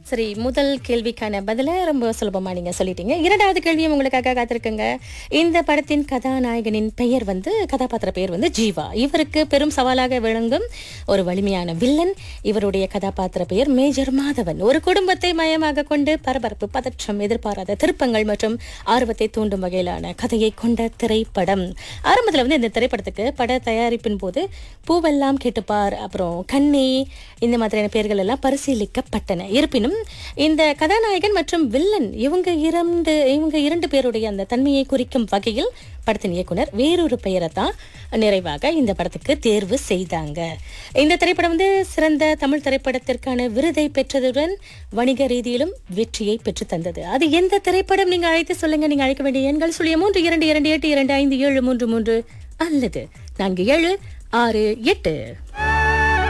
சரி முதல் கேள்விக்கான பதில ரொம்ப சுலபமா நீங்க சொல்லிட்டீங்க இரண்டாவது கேள்வியும் உங்களுக்காக காத்திருக்குங்க இந்த படத்தின் கதாநாயகனின் பெயர் வந்து கதாபாத்திர பெயர் வந்து ஜீவா இவருக்கு பெரும் சவாலாக விளங்கும் ஒரு வலிமையான வில்லன் இவருடைய கதாபாத்திர பெயர் மேஜர் மாதவன் ஒரு குடும்பத்தை மையமாக கொண்டு பரபரப்பு பதற்றம் எதிர்பாராத திருப்பங்கள் மற்றும் ஆர்வத்தை தூண்டும் வகையிலான கதையை கொண்ட திரைப்படம் ஆரம்பத்துல வந்து இந்த திரைப்படத்துக்கு பட தயாரிப்பின் போது பூவெல்லாம் கேட்டுப்பார் அப்புறம் கண்ணே இந்த மாதிரியான பெயர்கள் எல்லாம் பரிசீலிக்கப்பட்டன இருப்பினும் இந்த கதாநாயகன் மற்றும் வில்லன் இவங்க இரண்டு இவங்க இரண்டு பேருடைய அந்த தன்மையை குறிக்கும் வகையில் படத்தின் இயக்குனர் வேறொரு பெயரை தான் நிறைவாக இந்த படத்துக்கு தேர்வு செய்தாங்க இந்த திரைப்படம் வந்து சிறந்த தமிழ் திரைப்படத்திற்கான விருதை பெற்றதுடன் வணிக ரீதியிலும் வெற்றியை பெற்று தந்தது அது எந்த திரைப்படம் நீங்க அழைத்து சொல்லுங்க நீங்க அழைக்க வேண்டிய எண்கள் சொல்லிய மூன்று இரண்டு இரண்டு எட்டு இரண்டு ஐந்து ஏழு மூன்று மூன்று அல்லது நான்கு ஏழு ஆறு எட்டு